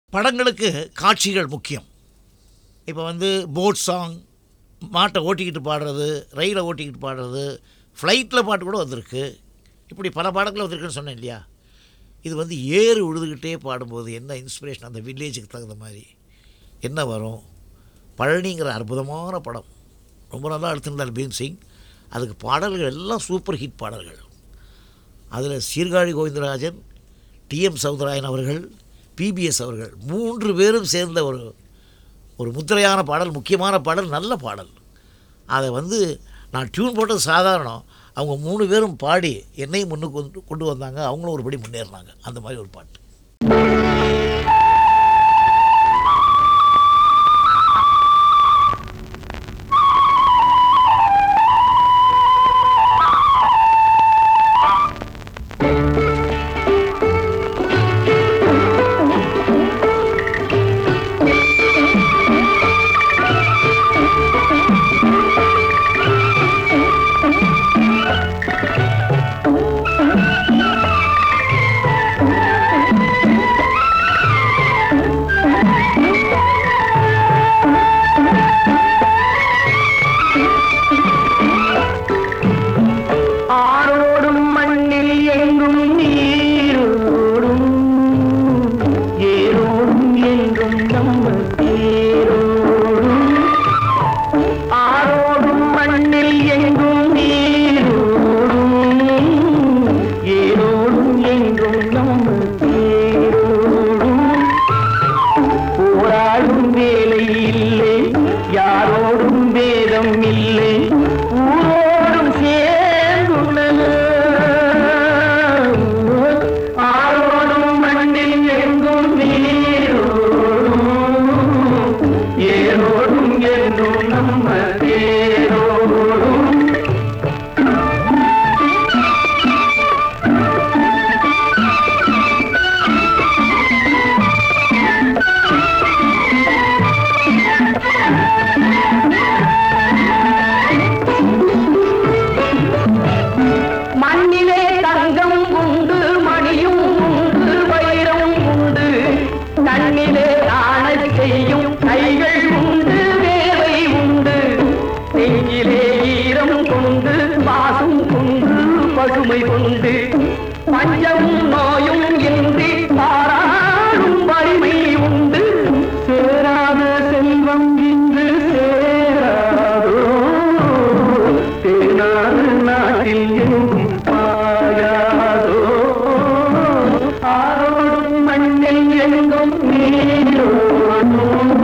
படங்களுக்கு காட்சிகள் முக்கியம் இப்போ வந்து போட் சாங் மாட்டை ஓட்டிக்கிட்டு பாடுறது ரயிலை ஓட்டிக்கிட்டு பாடுறது ஃப்ளைட்டில் பாட்டு கூட வந்திருக்கு இப்படி பல பாடங்கள் வந்திருக்குன்னு சொன்னேன் இல்லையா இது வந்து ஏறு உழுதுகிட்டே பாடும்போது என்ன இன்ஸ்பிரேஷன் அந்த வில்லேஜுக்கு தகுந்த மாதிரி என்ன வரும் பழனிங்கிற அற்புதமான படம் ரொம்ப நல்லா எடுத்திருந்தார் பீம் சிங் அதுக்கு பாடல்கள் எல்லாம் சூப்பர் ஹிட் பாடல்கள் அதில் சீர்காழி கோவிந்தராஜன் டிஎம் சௌந்தராயன் அவர்கள் பிபிஎஸ் அவர்கள் மூன்று பேரும் சேர்ந்த ஒரு ஒரு முத்திரையான பாடல் முக்கியமான பாடல் நல்ல பாடல் அதை வந்து நான் டியூன் போட்டது சாதாரணம் அவங்க மூணு பேரும் பாடி என்னையும் முன்னுக்கு கொண்டு கொண்டு வந்தாங்க அவங்களும் ஒருபடி முன்னேறினாங்க அந்த மாதிரி ஒரு பாட்டு ஆரோடும் மண்ணில் எங்கும் நீரோடும் ஏரோடும் என்றும் நம்ம தேரோடும் ஆரோடும் மண்ணில் எங்கும் நீரோடும் ஏரோடும் என்றும் நம்ம தேரோடும் போராடும் வேலை இல்லை யாரோடும் வேதம் இல்லை ஊரோடும் சேர்ந்துள்ளது ஆரோடும் மண்ணில் எங்கும் நீரோடும் ஏரோடும் என்றும் நம்ம தேரோடும் மண்ணிலே தங்கம் உண்டு மணியும் உண்டு வைரம் உண்டு கண்ணிலே ஆணை செய்யும் கைகள் உண்டு வேலை உண்டு நெஞ்சிலே ஈரம் கொண்டு பாசம் கொண்டு பசுமை கொண்டு பஞ்சமும் நோயும் இன்றி பாராடும் வலிமை உண்டு சேராத செல்வம் இன்று சேராதோ தேனாறு நாட்டில் எங்கும் பாயாதோ ஆரோடும் மண்ணில் எங்கும் நீரோடும்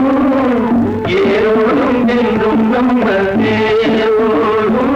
ஏரோடும் என்றும் நம்ம தேரோடும்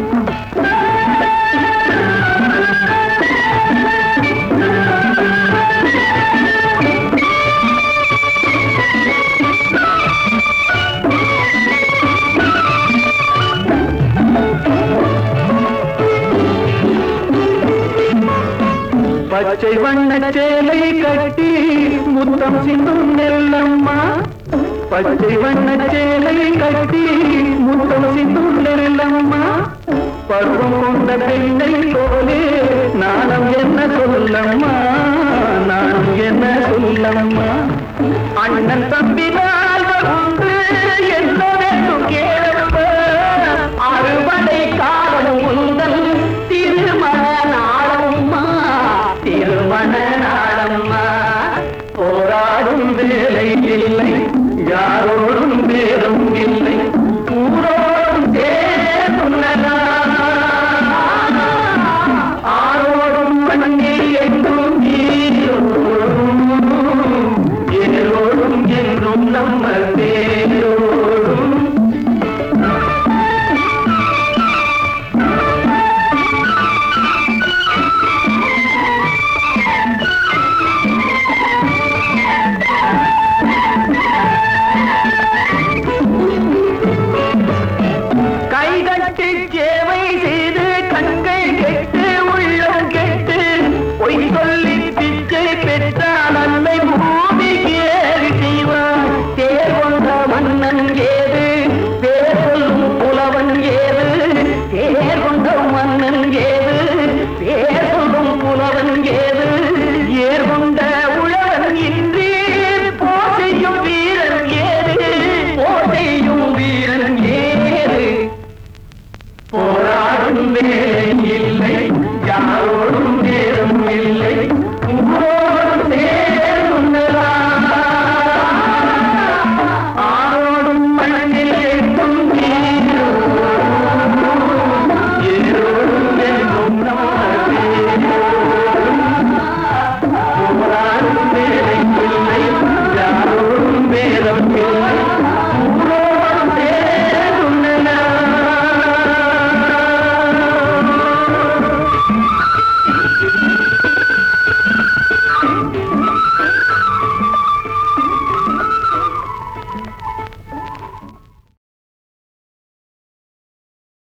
பச்சை வண்ண சேலை கட்டி முத்தம் சிந்தும் நெல்லம்மா பச்சை வண்ண சேலை கட்டி முத்தம் சிந்தும் நெல்லம்மா பருவம் கொண்ட பெண்ணை போலே நாணம் என்ன சொல்லம்மா நாணம் என்ன சொல்லம்மா அண்ணன் தம்பினால் வந்து என்ன வேண்டும் கேளப்ப அறுவடை காலம் உந்தன் திருமண நாளம்மா திருமண நாளம்மா போராடும் வேலை இல்லை யாரோடு